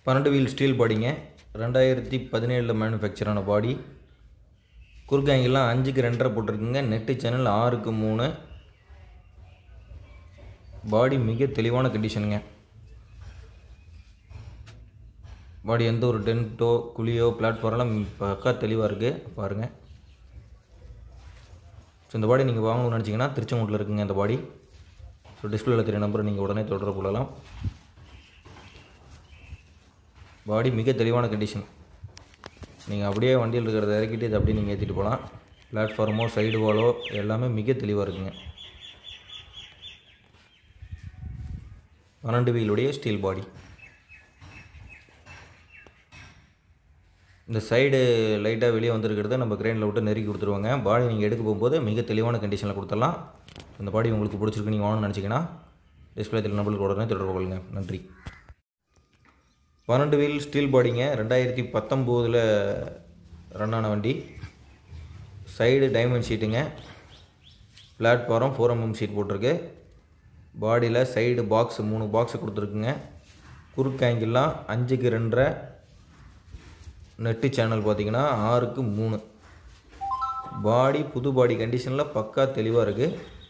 பன்னெண்டு wheel steel பாடிங்க ரெண்டாயிரத்தி பதினேழில் மேனுஃபேக்சரான பாடி குறுக்காங்கெல்லாம் அஞ்சுக்கு ரெண்டரை போட்டிருக்குங்க நெட்டு சேனல் ஆறுக்கு மூணு பாடி மிக தெளிவான கண்டிஷனுங்க பாடி எந்த ஒரு டென்ட்டோ குழியோ பிளாட்ஃபார்ம்லாம் பக்கா தெளிவாக இருக்குது பாருங்கள் ஸோ இந்த பாடி நீங்கள் வாங்கணும்னு நினச்சிங்கன்னா திருச்செங்கோட்டில் இருக்குங்க இந்த பாடி ஸோ டிஸ்பிளேல தெரிய நம்பரை நீங்கள் உடனே தொடர்பு கொள்ளலாம் பாடி மிக தெளிவான கண்டிஷன் நீங்கள் அப்படியே வண்டியில் இருக்கிறத இறக்கிட்டு இதை அப்படியே நீங்கள் ஏற்றிட்டு போகலாம் பிளாட்ஃபார்மோ சைடு வாலோ எல்லாமே மிக தெளிவாக இருக்குங்க பன்னெண்டு வீலுடைய ஸ்டீல் பாடி இந்த சைடு லைட்டாக வெளியே வந்திருக்கிறத நம்ம கிரைண்டில் விட்டு நெருக்கி கொடுத்துருவாங்க பாடி நீங்கள் எடுக்க போகும்போது மிக தெளிவான கண்டிஷனில் கொடுத்துடலாம் இந்த பாடி உங்களுக்கு பிடிச்சிருக்கு நீங்கள் வாங்கணும்னு நினச்சிங்கன்னா டிஸ்பிளே தெரியல நம்பருக்கு உடனே தொடர்பு கொள்ளுங்க நன்றி பன்னெண்டு வீல் ஸ்டீல் பாடிங்க ரெண்டாயிரத்தி பத்தொம்போதில் ரன் ஆன வண்டி சைடு டைமண்ட் ஷீட்டுங்க பிளாட்ஃபாரம் ஃபோர் எம்எம் ஷீட் போட்டிருக்கு பாடியில் சைடு பாக்ஸ் மூணு பாக்ஸ் கொடுத்துருக்குங்க குறுக்கு ஆங்கிள்லாம் அஞ்சுக்கு ரெண்டரை நெட்டு சேனல் பார்த்தீங்கன்னா ஆறுக்கு மூணு பாடி புது பாடி கண்டிஷனில் பக்கா தெளிவாக இருக்குது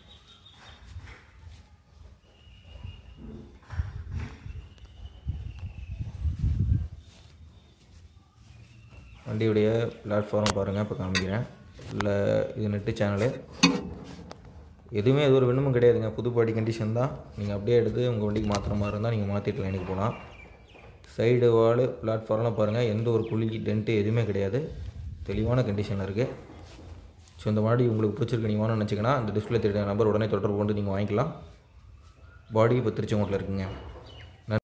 வண்டியுடைய பிளாட்ஃபார்ம் பாருங்கள் இப்போ காமிக்கிறேன் இல்லை இது நெட்டு சேனலு எதுவுமே அது ஒரு விண்ணமும் கிடையாதுங்க புது பாடி கண்டிஷன் தான் நீங்கள் அப்படியே எடுத்து உங்கள் வண்டிக்கு மாற்றுற மாதிரி இருந்தால் நீங்கள் மாற்றிட்டு லைனுக்கு போகலாம் சைடு வால் பிளாட்ஃபார்ம்லாம் பாருங்கள் எந்த ஒரு குழி டென்ட்டு எதுவுமே கிடையாது தெளிவான கண்டிஷனில் இருக்குது ஸோ இந்த மாடி உங்களுக்கு பிடிச்சிருக்கு நீங்கள் வாங்கணும்னு நினச்சிங்கன்னா இந்த டிஸ்பிளே தெரியுற நம்பர் உடனே தொடர்பு கொண்டு நீங்கள் வாங்கிக்கலாம் பாடி இப்போ திருச்செங்கோட்டில் இருக்குங்க